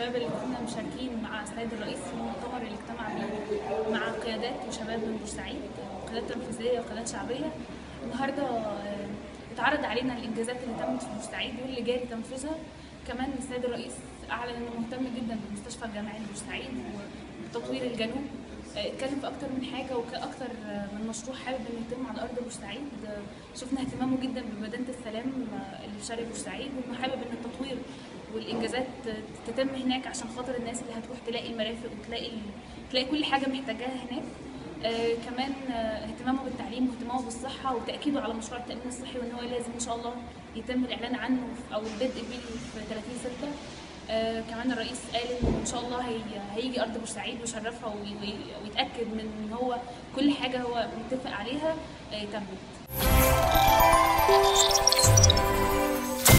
الشباب اللي كنا مشاركين مع السيد الرئيس في المؤتمر اللي اجتمع بيه مع قيادات وشباب من بورسعيد قيادات تنفيذيه وقيادات شعبيه النهارده آه، اتعرض علينا الانجازات اللي تمت في بورسعيد واللي جاري تنفيذها كمان السيد الرئيس اعلن انه مهتم جدا بالمستشفى الجامعي لبورسعيد وتطوير الجنوب آه، اتكلم في اكتر من حاجه واكتر من مشروع حابب انه يتم على ارض بورسعيد آه، شفنا اهتمامه جدا بمدينه السلام آه، اللي في شرق بورسعيد وانه حابب ان التطوير والانجازات تتم هناك عشان خاطر الناس اللي هتروح تلاقي المرافق وتلاقي تلاقي كل حاجه محتاجاها هناك آه كمان آه اهتمامه بالتعليم واهتمامه بالصحه وتاكيده على مشروع التامين الصحي وان هو لازم ان شاء الله يتم الاعلان عنه في- او البدء بيه في 30 6 آه كمان الرئيس قال انه ان شاء الله هي هيجي ارض بورسعيد ويشرفها وي- وي- ويتاكد من ان هو كل حاجه هو متفق عليها آه تمت